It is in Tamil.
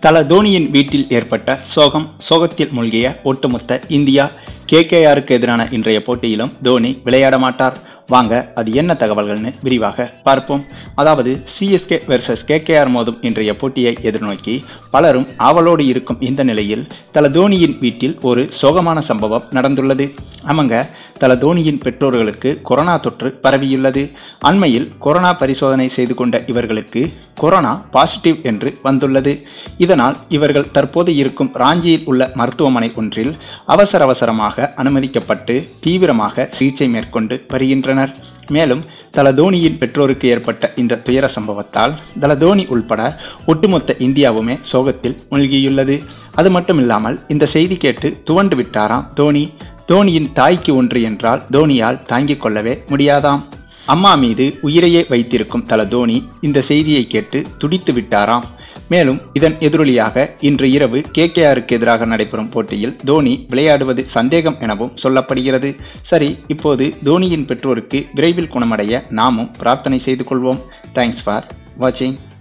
தல தோனியின் வீட்டில் ஏற்பட்ட சோகம் சோகத்தில் மூழ்கிய ஒட்டுமொத்த இந்தியா கேகேஆருக்கு எதிரான இன்றைய போட்டியிலும் தோனி விளையாட மாட்டார் வாங்க அது என்ன தகவல்கள்னு விரிவாக பார்ப்போம் அதாவது சிஎஸ்கே வெர்சஸ் கேகேஆர் மோதும் இன்றைய போட்டியை எதிர்நோக்கி பலரும் ஆவலோடு இருக்கும் இந்த நிலையில் தல தோனியின் வீட்டில் ஒரு சோகமான சம்பவம் நடந்துள்ளது ஆமாங்க தல தோனியின் பெற்றோர்களுக்கு கொரோனா தொற்று பரவியுள்ளது அண்மையில் கொரோனா பரிசோதனை செய்து கொண்ட இவர்களுக்கு கொரோனா பாசிட்டிவ் என்று வந்துள்ளது இதனால் இவர்கள் தற்போது இருக்கும் ராஞ்சியில் உள்ள மருத்துவமனை ஒன்றில் அவசர அவசரமாக அனுமதிக்கப்பட்டு தீவிரமாக சிகிச்சை மேற்கொண்டு வருகின்றனர் மேலும் தல தோனியின் பெற்றோருக்கு ஏற்பட்ட இந்த துயர சம்பவத்தால் தல தோனி உள்பட ஒட்டுமொத்த இந்தியாவுமே சோகத்தில் மூழ்கியுள்ளது அது மட்டுமில்லாமல் இந்த செய்தி கேட்டு துவண்டு விட்டாராம் தோனி தோனியின் தாய்க்கு ஒன்று என்றால் தோனியால் தாங்கிக் கொள்ளவே முடியாதாம் அம்மா மீது உயிரையே வைத்திருக்கும் தல தோனி இந்த செய்தியை கேட்டு துடித்து விட்டாராம் மேலும் இதன் எதிரொலியாக இன்று இரவு கேகேஆருக்கு எதிராக நடைபெறும் போட்டியில் தோனி விளையாடுவது சந்தேகம் எனவும் சொல்லப்படுகிறது சரி இப்போது தோனியின் பெற்றோருக்கு விரைவில் குணமடைய நாமும் பிரார்த்தனை செய்து கொள்வோம் தேங்க்ஸ் ஃபார் வாட்சிங்